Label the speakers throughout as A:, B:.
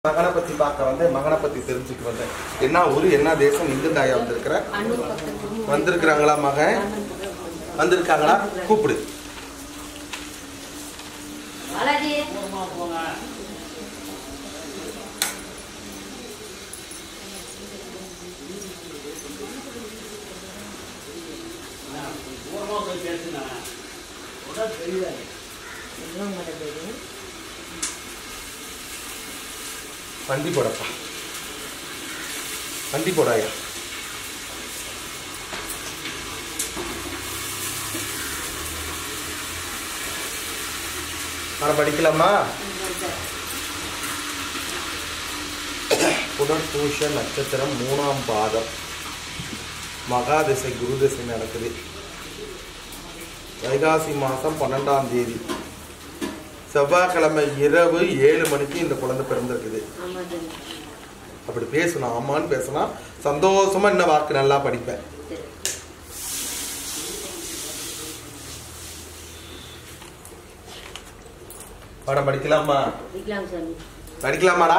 A: மகனை பத்தி பார்க்க வந்து மகனை பத்தி தெரிஞ்சுக்க வந்தேன் என்ன ஊரு என்ன தேசம் இந்து தாயா வந்திருக்கிற வந்திருக்கிறாங்களா மகன் வந்திருக்காங்களா கூப்பிடு
B: பாலாஜி
A: வண்டி போடப்பா வண்டி போடாயா நான் படிக்கலாமா புனர்பூஷ நட்சத்திரம் மூணாம் பாதம் மகாதிசை குரு திசை நடக்குது வைகாசி மாதம் பன்னெண்டாம் தேதி செவ்வாய்க்கிழமை இரவு ஏழு மணிக்கு இந்த குழந்தை பிறந்திருக்குது
B: ஆமா தம்பி.
A: அப்படி பேசணும் ஆமான்னு பேசலாம் சந்தோஷமா என்ன வாக்கு நல்லா படிப்பேன்
B: சரி.
A: பாடம் படிக்கலாமா
B: படிக்கலாம் சாமி
A: படிக்கலாமாடா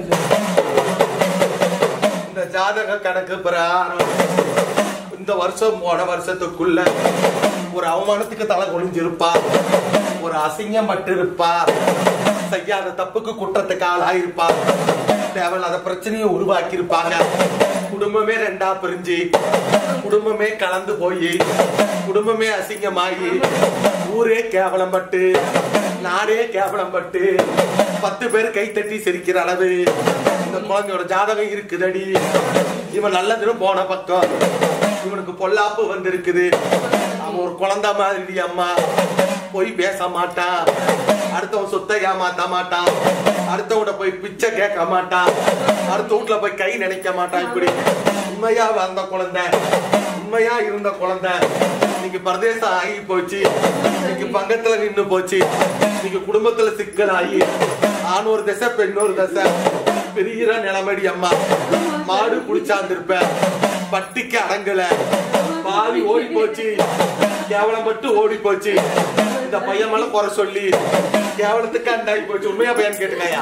A: இந்த ஜாதக கணக்கு பிரகாரம் இந்த வருஷம் போன வருஷத்துக்குள்ள ஒரு அவமானத்துக்கு தலை குனிஞ்சிருப்பா ஒரு அசிங்கம் பட்டு இருப்பா செய்யாத தப்புக்கு குற்றத்துக்கு ஆளாயிருப்பா தேவையில்லாத பிரச்சனையை உருவாக்கி இருப்பாங்க குடும்பமே ரெண்டா பிரிஞ்சு குடும்பமே கலந்து போய் குடும்பமே அசிங்கமாகி ஊரே கேவலம் பட்டு நாடே கேவலம் பட்டு பத்து பேர் கைத்தட்டி சிரிக்கிற அளவு இந்த குழந்தையோட ஜாதகம் இருக்குதடி இவன் நல்லதுன்னு போன பக்கம் இவனுக்கு பொல்லாப்பு வந்திருக்குது அவன் ஒரு குழந்தை மாதிரி அம்மா போய் பேச மாட்டான் அடுத்தவன் சொத்தை ஏமாத்த மாட்டான் அடுத்தவன போய் பிச்சை கேட்க மாட்டான் அடுத்த வீட்டுல போய் கை நினைக்க மாட்டான் இப்படி உண்மையா வந்த குழந்தை உண்மையா இருந்த குழந்தை இன்னைக்கு பிரதேசம் ஆகி போச்சு இன்னைக்கு பங்கத்துல நின்னு போச்சு இன்னைக்கு குடும்பத்துல சிக்கல் ஆகி ஆண் ஒரு தசை பெண் ஒரு தசை பெரிய நிலைமடி அம்மா மாடு குடிச்சாந்திருப்ப பட்டிக்கு அடங்கல பாதி ஓடி போச்சு கேவலம் பட்டு ஓடி போச்சு இந்த பையன் மேல குறை சொல்லி கேவலத்துக்கு அண்டாகி போச்சு உண்மையா பையன் கேட்டுக்காயா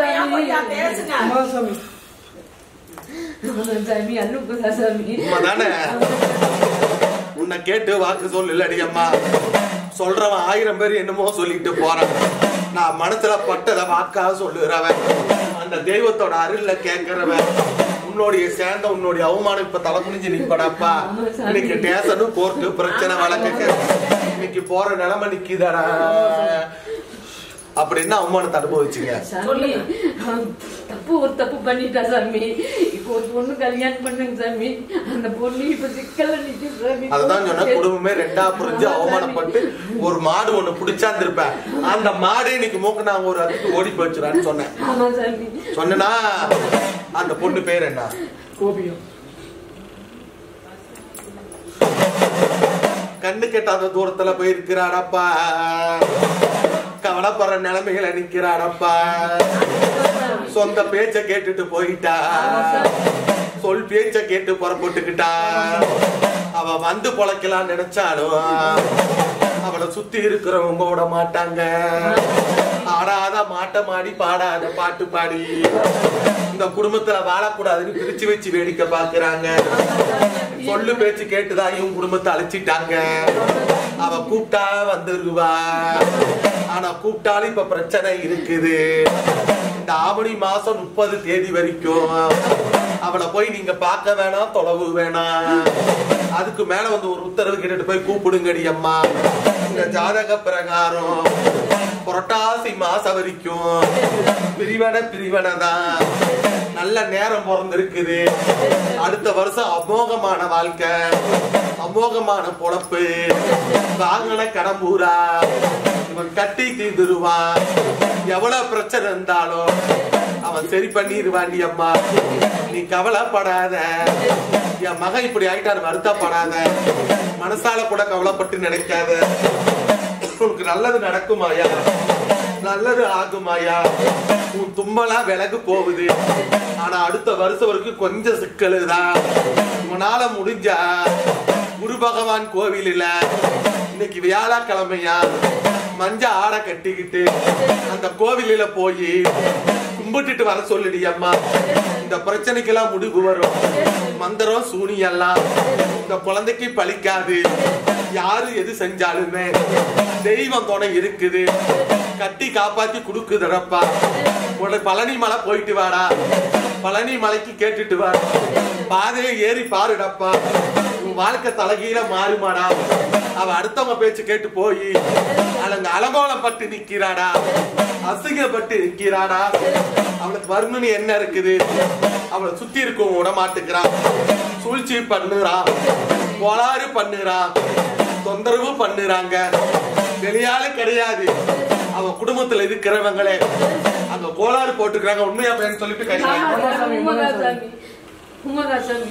C: சாமி அனுப்புதா சாமி
A: உண்மைதானே உன்னை கேட்டு வாக்கு சொல்லலடி அம்மா சொல்றவன் ஆயிரம் பேர் என்னமோ சொல்லிட்டு போறான் நான் மனசுல பட்டத வாக்கா சொல்லுறவன் அந்த தெய்வத்தோட அருள்ல கேட்கிறவன் உன்னுடைய சேர்ந்த உன்னுடைய அவமானம் இப்ப தலை குனிஞ்சு நிப்படாப்பா இன்னைக்கு டேஷனும் கோர்ட்டு பிரச்சனை வழக்கு இன்னைக்கு போற நிலைமை நிக்குதாடா அப்படின்னு அவமானத்தை அனுபவிச்சுங்க
C: சாமி தப்பு ஒரு தப்பு பண்ணிட்டா சாமி இப்போ ஒரு பொண்ணு கல்யாணம் பண்ணுங்க சாமி அந்த பொண்ணு இப்ப சிக்கல்ல நிக்கு சாமி
A: அதுதான் சொன்ன குடும்பமே ரெண்டா புரிஞ்சு அவமானப்பட்டு ஒரு மாடு ஒண்ணு பிடிச்சாந்துருப்பேன் அந்த மாடு இன்னைக்கு மூக்கு நான் ஒரு அதுக்கு ஓடி போச்சுடான்னு சொன்னேன்
C: ஆமா சாமி
A: சொன்னா அந்த பொண்ணு பேர் என்ன
C: கோபியம்
A: கண்ணு கெட்டாத தூரத்துல போயிருக்கிறாடப்பா கவலைப்படுற நிலைமைகளை நிக்கிறாடப்பா சொந்த பேச்ச கேட்டுட்டு போயிட்டா சொல் பேச்ச கேட்டு புறப்பட்டுக்கிட்டா அவ வந்து பொழைக்கலாம் நினைச்சாலும் அவளை சுத்தி இருக்கிறவங்க விட மாட்டாங்க ஆடாத மாட்ட மாடி பாடாத பாட்டு பாடி இந்த குடும்பத்துல வாழக்கூடாதுன்னு பிரிச்சு வச்சு வேடிக்கை பாக்குறாங்க சொல்லு பேச்சு கேட்டுதான் இவங்க குடும்பத்தை அழைச்சிட்டாங்க அவ கூப்பிட்டா வந்துருவா ஆனா கூப்பிட்டாலும் இப்ப பிரச்சனை இருக்குது இந்த ஆவணி மாசம் முப்பது தேதி வரைக்கும் அவளை போய் நீங்க பார்க்க வேணாம் தொலைவு வேணாம் அதுக்கு மேல வந்து ஒரு உத்தரவு கேட்டுட்டு போய் கூப்பிடுங்கடி அம்மா இந்த ஜாதக பிரகாரம் புரட்டாசி மாசம் வரைக்கும் பிரிவன பிரிவனை தான் நல்ல நேரம் பிறந்திருக்குது அடுத்த வருஷம் அமோகமான வாழ்க்கை அமோகமான பொழப்பு வாங்கின கடம்பூரா இவன் கட்டி தீந்துருவான் எவ்வளவு பிரச்சனை இருந்தாலும் அவன் சரி பண்ணிடுவாண்டி அம்மா நீ கவலைப்படாத என் மகன் இப்படி ஆயிட்டாரு வருத்தப்படாத மனசால கூட கவலைப்பட்டு நினைக்காத உனக்கு நல்லது நடக்குமாயா நல்லது ஆகுமாயா உன் தும்மலா விலகு போகுது ஆனா அடுத்த வருஷம் வரைக்கும் கொஞ்சம் சிக்கலுதான் உன்னால முடிஞ்சா குரு பகவான் கோவிலில் இன்னைக்கு வியாழக்கிழமையா மஞ்ச ஆடை கட்டிக்கிட்டு அந்த கோவிலில போய் கும்பிட்டுட்டு வர சொல்லுடி அம்மா இந்த பிரச்சனைக்கெல்லாம் முடிவு வரும் மந்திரம் சூனியெல்லாம் இந்த குழந்தைக்கு பலிக்காது யாரு எது செஞ்சாலுமே தெய்வம் துணை இருக்குது கட்டி காப்பாத்தி கொடுக்குதுடப்பா உடனே பழனி மலை போயிட்டு வாடா பழனி மலைக்கு கேட்டுட்டு வா பாதையை ஏறி பாருடப்பா உன் வாழ்க்கை தலைகீழ மாறுமாடா அவ அடுத்தவங்க பேச்சு கேட்டு போய் அலங்க அலங்கோலம் பட்டு நிக்கிறாடா அசிங்கப்பட்டு நிக்கிறாடா அவளுக்கு வருணுன்னு என்ன இருக்குது அவளை சுத்தி இருக்கவங்க விட மாட்டுக்கிறான் சூழ்ச்சி பண்ணுறான் கோளாறு பண்ணுறான் தொந்தரவு பண்ணுறாங்க வெளியாளு கிடையாது அவ குடும்பத்துல இருக்கிறவங்களே அங்க கோளாறு போட்டுக்கிறாங்க உண்மையா பையன் சொல்லிட்டு கிடையாது
C: உண்மைதான் சாமி உண்மைதான் சாமி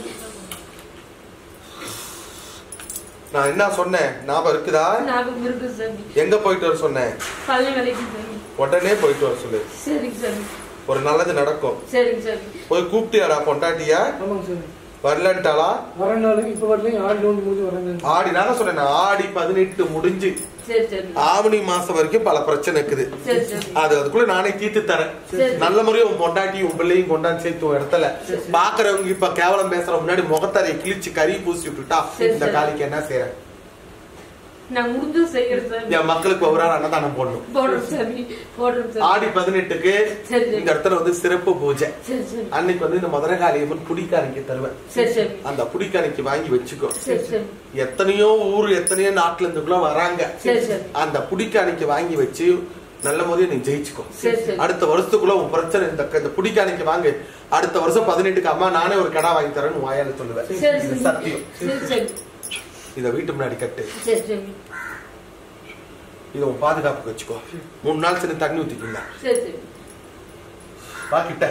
A: நான் என்ன சொன்னேன் ஞாபகம் இருக்குதா
C: ஞாபகம் இருக்கு சாமி
A: எங்க போயிட்டு வர சொன்னேன்
C: பள்ளி வேலைக்கு சாமி
A: உடனே போயிட்டு வர சொல்லு
C: சரிங்க சாமி
A: ஒரு நல்லது நடக்கும்
C: சரிங்க சாமி
A: போய் கூப்பிட்டியாடா பொண்டாட்டியா
D: ஆமாங்க சாமி
A: வரலன்ட்டாளா
D: வரனாலும் இப்ப வரலையும் ஆடி நோண்டி முடிஞ்சு வரேங்க
A: ஆடி நான் சொன்னேன் ஆடி பதினெட்டு முடிஞ்சு
C: சரி சரி
A: ஆவணி மாசம் வரைக்கும் பல பிரச்சனை இருக்குது
C: சரி சரி
A: அது அதுக்குள்ள நானே தீர்த்து தரேன்
C: சரி.
A: நல்ல முறையும் உன் பொண்டாட்டி உன் பிள்ளையும் கொண்டாந்து சேர்த்து ஒரு இடத்துல பாக்குறவங்க இப்ப கேவலம் பேசுற முன்னாடி முகத்தரையை கிழிச்சு கறி பூசி விட்டுட்டா
C: சரி,
A: இந்த
C: சரி.
A: காலிக்கு என்ன செய்யறேன்
C: நான் முடிஞ்சு செய்யறேன் சாமி
A: என் மக்களுக்கு ஒரு நாள் அன்னதானம் போடணும்
C: போடுறேன் சாமி போடுறேன் சாமி
A: ஆடி பதினெட்டுக்கு
C: சரி, சரி.
A: இந்த இடத்துல வந்து சிறப்பு பூஜை
C: சரி சரி
A: அன்னைக்கு வந்து இந்த மதுரை காளியம்மன் புடிக்காணிக்கு தருவேன்
C: சரி சரி
A: அந்த புடிக்காணிக்கு வாங்கி வச்சுக்கோ
C: சரி சரி
A: எத்தனையோ ஊர் எத்தனையோ நாட்டுல இருந்துக்குள்ள வராங்க
C: சரி, சரி.
A: அந்த புடிக்காணிக்கு வாங்கி வச்சு நல்ல முறையை நீ ஜெயிச்சுக்கோ
C: சரி சரி
A: அடுத்த வருஷத்துக்குள்ள உன் பிரச்சனை இந்த இந்த புடிக்காணிக்கு வாங்கு அடுத்த வருஷம் பதினெட்டுக்கு அம்மா நானே ஒரு கடை வாங்கி தரேன்னு வாயால சொல்லுவேன்
C: சரி
A: இது
C: சரி
A: சத்தியம்
C: சரி சரி
A: இத வீட்டு முன்னாடி கட்டு
C: சரி சரி
A: இதை உன் பாதுகாப்புக்கு வச்சுக்கோ மூணு நாள் சரி தண்ணி ஊத்திக்கீங்க
C: சரி சரி
A: வா கிட்ட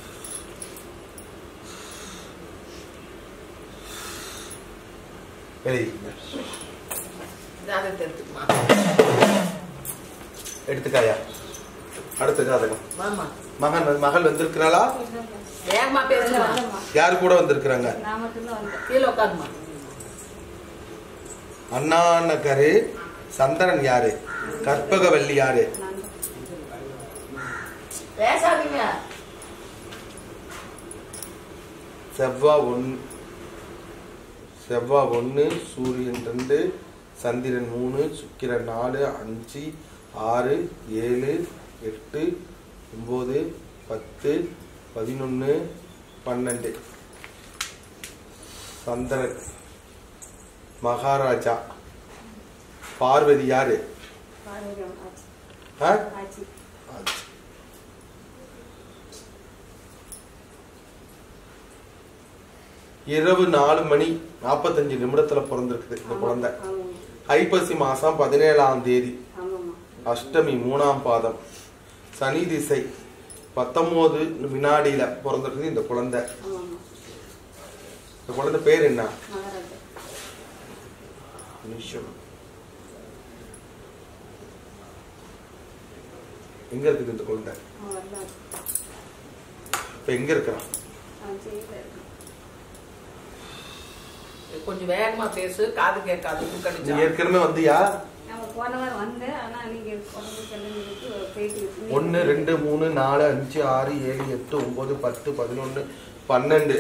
A: எழுதிக்கங்க.
E: ஜாதகத்தை எடுத்துக்குமா
A: எடுத்துக்காயா அடுத்த ஜாதகம்
E: மாமா
A: மகன் மகள் வந்திருக்கிறாளா
E: வேகமா பேசுமா
A: யாரு கூட வந்திருக்கிறாங்க
C: நான் மட்டும்தான் வந்தேன்
E: கீழே உட்காருமா
A: அண்ணா நகரு சந்திரன் யாரு கற்பகவல்லி யாரு
E: பேசாதீங்க
A: செவ்வா ஒன்று செவ்வா ஒன்று சூரியன் ரெண்டு சந்திரன் மூணு சுக்கிரன் நாலு அஞ்சு ஆறு ஏழு எட்டு ஒம்பது பத்து பதினொன்று பன்னெண்டு சந்திரன் மகாராஜா பார்வதி யாரு ஆ? ஆச்சி. இரவு நாலு மணி நாற்பத்தஞ்சு நிமிடத்துல பிறந்திருக்குது இந்த குழந்தை ஐப்பசி மாசம் பதினேழாம் தேதி அஷ்டமி மூணாம் பாதம் சனி திசை பத்தொன்பது வினாடியில பிறந்திருக்குது இந்த குழந்தை இந்த குழந்தை பேர் என்ன நிஷம். எங்க இருக்குது இந்த குழந்தை இப்ப எங்க இருக்கிறான்
E: கொஞ்சம் வேகமா பேசு காது கேட்காது
A: நீ
E: கடிச்சா
A: ஏற்கனவே வந்தியா
B: நான் போன வாரம் வந்தேன் ஆனா நீங்க உடம்பு கிளம்பிட்டு போயிட்டு
A: ஒன்னு ரெண்டு மூணு நாலு அஞ்சு ஆறு ஏழு எட்டு ஒன்பது பத்து பதினொன்னு பன்னெண்டு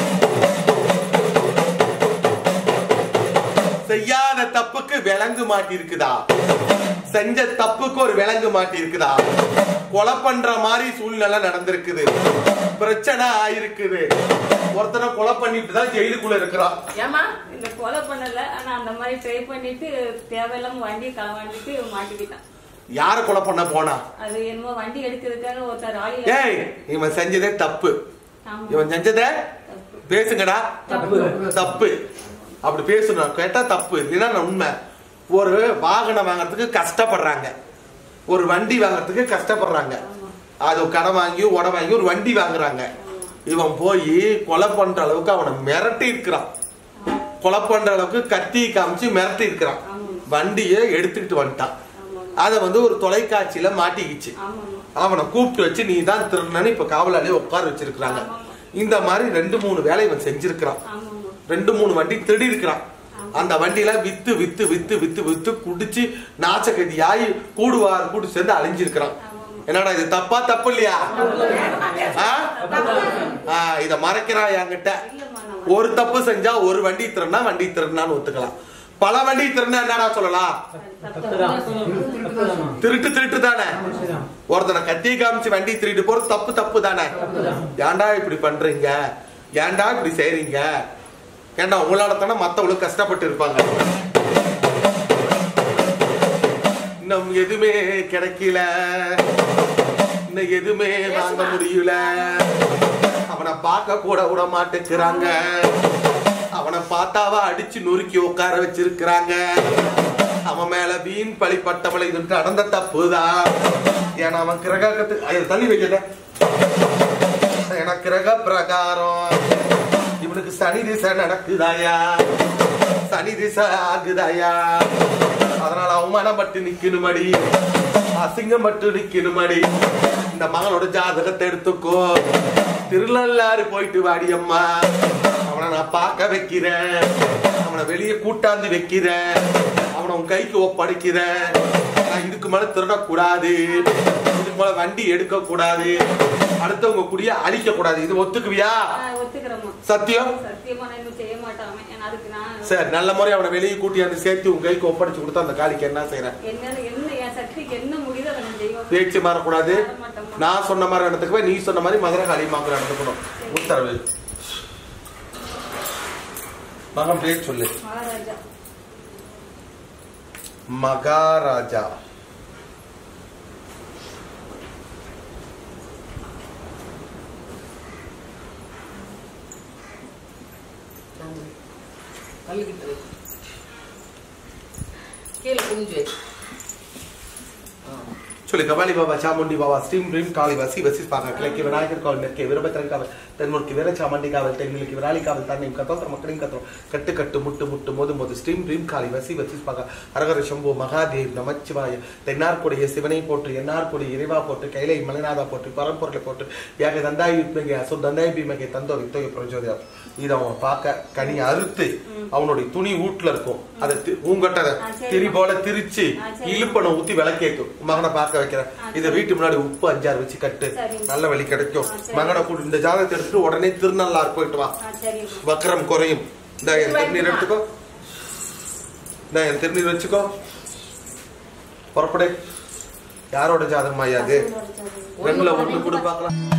A: செய்யாத தப்புக்கு விலங்கு மாட்டி இருக்குதா செஞ்ச தப்புக்கு ஒரு விலங்கு மாட்டி இருக்குதா கொலை பண்ற மாதிரி சூழ்நிலை நடந்திருக்குது பிரச்சனை ஆயிருக்குது ஒருத்தனை கொலை பண்ணிட்டு தான் ஜெயிலுக்குள்ள இருக்கிறான்
E: ஏமா
B: இந்த கொலை பண்ணல ஆனா அந்த மாதிரி ட்ரை பண்ணிட்டு தேவையில்லாம வண்டி களவாண்டிட்டு மாட்டிக்கிட்டான்
A: யார கொலை பண்ண போனா
B: அது என்னமோ வண்டி எடுக்கிறதுக்காக ஒருத்தர் ஆளி
A: ஏய் இவன் செஞ்சதே தப்பு
B: ஆமா.
A: இவன் செஞ்சதே பேசுங்கடா
D: தப்பு.
A: தப்பு அப்படி பேசணும் கேட்டா தப்பு இல்லைன்னா நான் உண்மை ஒரு வாகனம் வாங்குறதுக்கு கஷ்டப்படுறாங்க ஒரு வண்டி வாங்குறதுக்கு கஷ்டப்படுறாங்க அது கடன் வாங்கி உட வாங்கி ஒரு வண்டி வாங்குறாங்க இவன் போய் கொலை பண்ற அளவுக்கு அவனை மிரட்டி இருக்கிறான் கொலை பண்ற அளவுக்கு கத்தி காமிச்சு மிரட்டி இருக்கிறான் வண்டியை எடுத்துக்கிட்டு வந்துட்டான் அதை வந்து ஒரு தொலைக்காட்சியில மாட்டிக்கிச்சு
B: ஆமாமா
A: அவனை கூப்பிட்டு வச்சு நீ தான் திருநன்னு இப்ப காவலாளியே உட்கார வச்சிருக்கிறாங்க இந்த மாதிரி ரெண்டு மூணு வேலை இவன் செஞ்சிருக்கிறான்
B: ஆமாமா
A: ரெண்டு மூணு வண்டி திருடி இருக்கிறான் அந்த வண்டியில வித்து வித்து வித்து வித்து வித்து குடிச்சு நாச்சகதி ஆகி கூடுவார் கூட்டு சேர்ந்து அழிஞ்சிருக்கிறான் என்னடா இது தப்பா தப்பு இல்லையா ஆ? ஆ, இத மறைக்கிறா என்கிட்ட
B: இல்லம்மா நான்
A: ஒரு தப்பு செஞ்சா ஒரு வண்டி திருடினா வண்டி திருடினான்னு ஒத்துக்கலாம் பல வண்டி திருடினா என்னடா சொல்லலாம் திருட்டு திருட்டு தானே ஒருத்தனை கத்தி காமிச்சு வண்டி திருட்டு போறது தப்பு தப்பு தானே ஏன்டா இப்படி பண்றீங்க ஏன்டா இப்படி செய்றீங்க ஏன்டா உங்களால தானே மத்தவங்களுக்கு கஷ்டப்பட்டு இருப்பாங்க இன்னும் எதுவுமே கிடைக்கல இன்னும் எதுவுமே வாங்க முடியல அவனை பார்க்க கூட விட மாட்டேங்கிறாங்க அவனை பார்த்தாவா அடிச்சு நொறுக்கி உட்கார வச்சிருக்கிறாங்க அவன் மேல வீண் பழிப்பட்டவளை இது நடந்த தப்புதான் ஏன்னா அவன் கிரகத்து அதை தள்ளி வைக்கல ஏன்னா கிரக பிரகாரம் இவனுக்கு சனி திசை நடக்குதாயா சனி திசை ஆகுதாயா அதனால அவமானப்பட்டு நிக்கணுமடி அசிங்கப்பட்டு நிக்கணுமடி இந்த மகளோட ஜாதகத்தை எடுத்துக்கோ திருநள்ளாறு போயிட்டு வாடி அம்மா அவனை நான் பார்க்க வைக்கிறேன் அவனை வெளியே கூட்டாந்து வைக்கிறேன் அவனை உன் கைக்கு ஒப்படைக்கிறேன் நான் இதுக்கு மேல திருடக்கூடாது இதுக்கு மேல வண்டி எடுக்க கூடாது அடுத்தவங்க குடிய அழிக்க கூடாது இது ஒத்துக்குவியா
B: நான் ஒத்துக்கிறேம்மா
A: சத்தியம்
B: சத்தியமா நான் இன்னும் செய்ய மாட்டாம ஏன்னா அதுக்கு நான்
A: சரி நல்ல முறை அவனை வெளியே கூட்டி அந்த சேர்த்து உன் கைக்கு ஒப்படைச்சு கொடுத்தா அந்த காளிக்கு என்ன செய்யறேன்
B: என்னால என்ன என் சக்திக்கு என்ன முடியுதோ அதை நான் செய்வேன்
A: பேச்சு மாறக்கூடாது
B: மாட்டோம்மா.
A: நான் சொன்ன மாதிரி நடந்துக்குவேன் நீ சொன்ன மாதிரி மதுரை காளியம்மாக்கு நடந்துக்கணும் உத்தரவு மகன் பேர் சொல்லு
B: மகாராஜா
A: மகாராஜா
E: கல்லுக்கிட்டு வை. கீழே குஞ்சு வை.
A: சொல்லு கபாலி பாபா சாமுண்டி பாபா ஸ்ரீம் ரீம் காளி வசி வசி பாக கிழக்கு விநாயகர் காவல் மேற்கே வீரபத்திரன் காவல் தென்முற்கு வீர சாமண்டி காவல் தென்கிழக்கு விராலி காவல் தன்னையும் கத்தோத்திர மக்களையும் கத்தோம் கட்டு கட்டு முட்டு முட்டு மோது மோது ஸ்ரீம் ரீம் காளி வசி வசி பாக ஹரஹர சம்பு மகாதேவ் நமச்சிவாய தென்னார்குடைய சிவனை போட்டு என்னார்குடைய இறைவா போட்டு கைலை மலைநாதா போட்டு பரம்பொருளை போட்டு யாக தந்தாய் வித்மகை அசு தந்தாய் பீமகை தந்தோ வித்தோகை பிரஜோதயா இதை அவன் பார்க்க கனி அறுத்து அவனுடைய துணி வீட்டுல இருக்கும் அதை தி- பூங்கொட்டை
B: ஆ, சரி.
A: திரி போல திரிச்சு
B: ஆ, சரி.
A: இழுப்பனை ஊத்தி விளக்கேற்றும் மகனை பார்க்க வைக்கிறேன்
B: ஆ,
A: இதை வீட்டு முன்னாடி உப்பு அஞ்சாறு வச்சு கட்டு
B: சரி.
A: நல்ல வழி கிடைக்கும்
B: ஆ, சரி.
A: மகனை கூட்டு இந்த ஜாதகத்தை எடுத்துட்டு உடனே திருநள்ளாறு போயிட்டு வா
B: ஆ சரிம்மா
A: வக்கரம் குறையும் இந்த என் திருநீர் எடுத்துக்கோ இந்த என் திருநீர் வச்சுக்கோ புறப்படு யாரோட ஜாதகம் ஐயா அது ரெண்டுல ஒண்ணு கூட பார்க்கலாம்